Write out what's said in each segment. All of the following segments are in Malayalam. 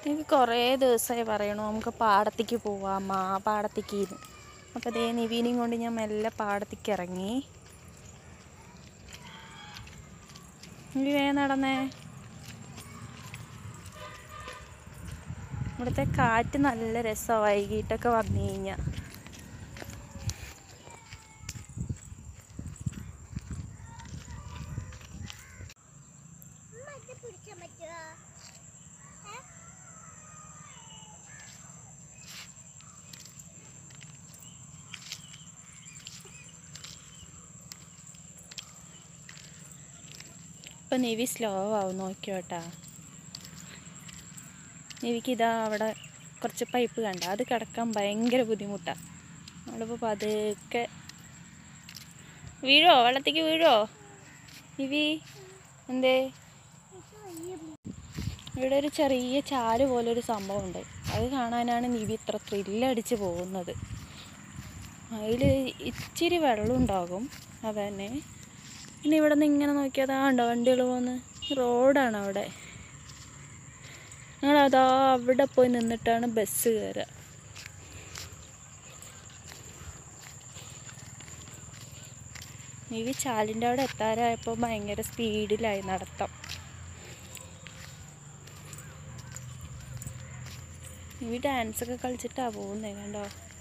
എനിക്ക് കുറേ ദിവസമായി പറയണു നമുക്ക് പാടത്തേക്ക് പോവാം മാ പാടത്തേക്ക് അപ്പോൾ ദേ നിവീനെയും കൊണ്ട് ഞാൻ മെല്ലെ പാടത്തേക്ക് ഇറങ്ങി നിവി വേ നടന്നേ ഇവിടുത്തെ കാറ്റ് നല്ല രസമാണ് വൈകിട്ടൊക്കെ വന്നു കഴിഞ്ഞാൽ ഇപ്പം നിവി സ്ലോ ആവും നോക്കിയോട്ടാ നിവിക്ക് ഇതാ അവിടെ കുറച്ച് പൈപ്പ് കണ്ട അത് കിടക്കാൻ ഭയങ്കര ബുദ്ധിമുട്ടാണ് നമ്മളിപ്പോൾ പതുക്കെ വീഴോ വെള്ളത്തേക്ക് വീഴോ നിവി എന്തേ ഇവിടെ ഒരു ചെറിയ ചാല് പോലൊരു സംഭവമുണ്ട് അത് കാണാനാണ് നിവി ഇത്ര ത്രില്ലടിച്ച് പോകുന്നത് അതിൽ ഇച്ചിരി വെള്ളം ഉണ്ടാകും അതന്നെ പിന്നെ ഇവിടെ നിന്ന് ഇങ്ങനെ നോക്കിയാൽ അതാ ഉണ്ടോ വണ്ടികൾ പോകുന്ന റോഡാണ് അവിടെ ഞങ്ങൾ അതാ അവിടെ പോയി നിന്നിട്ടാണ് ബസ് കയറുക നിവി ചാലിൻ്റെ അവിടെ എത്താറായപ്പോൾ ഭയങ്കര സ്പീഡിലായി നടത്തം നിവി ഡാൻസൊക്കെ കളിച്ചിട്ടാ പോകുന്നേ കണ്ടോ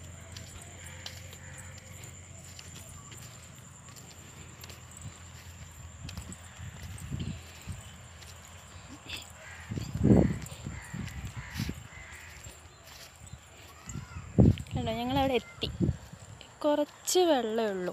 കണ്ടോ ഞങ്ങളവിടെ എത്തി കുറച്ച് വെള്ളമേ ഉള്ളൂ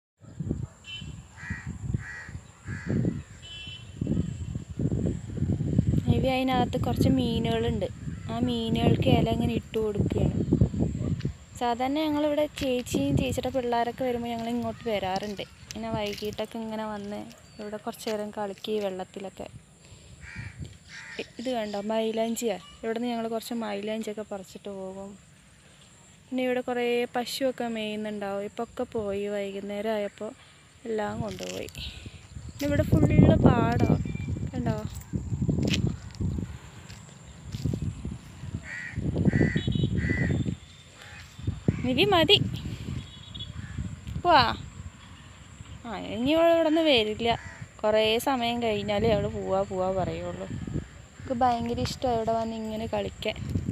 മേബി അതിനകത്ത് കുറച്ച് മീനുകളുണ്ട് ആ മീനുകൾക്ക് ഇല ഇങ്ങനെ ഇട്ട് കൊടുക്കുകയാണ് സാധാരണ ഞങ്ങളിവിടെ ചേച്ചിയും ചേച്ചിയുടെ പിള്ളേരൊക്കെ വരുമ്പോൾ ഞങ്ങൾ ഇങ്ങോട്ട് വരാറുണ്ട് ഇങ്ങനെ വൈകിട്ടൊക്കെ ഇങ്ങനെ വന്ന് ഇവിടെ കുറച്ച് നേരം കളിക്കുക ഈ വെള്ളത്തിലൊക്കെ ഇ- ഇത് കണ്ടോ മൈലാഞ്ചിയാ ഇവിടെ നിന്ന് ഞങ്ങൾ കുറച്ച് മൈലാഞ്ചിയൊക്കെ പറിച്ചിട്ട് പോകും പിന്നെ ഇവിടെ കുറേ പശുവൊക്കെ മേയുന്നുണ്ടാവും ഇപ്പോൾ ഒക്കെ പോയി വൈകുന്നേരം ആയപ്പോൾ എല്ലാം കൊണ്ടുപോയി പിന്നെ ഇവിടെ ഫുള്ള് പാടോ കണ്ടോ നിവി മതി പോവാ ആ ഇനി അവൾ ഇവിടെ നിന്ന് വരില്ല കുറേ സമയം കഴിഞ്ഞാലേ അവൾ പോവാ പോവാ പറയുള്ളൂ എനിക്ക് ഭയങ്കര ഇഷ്ടമാണ് ഇവിടെ വന്ന് ഇങ്ങനെ കളിക്കാൻ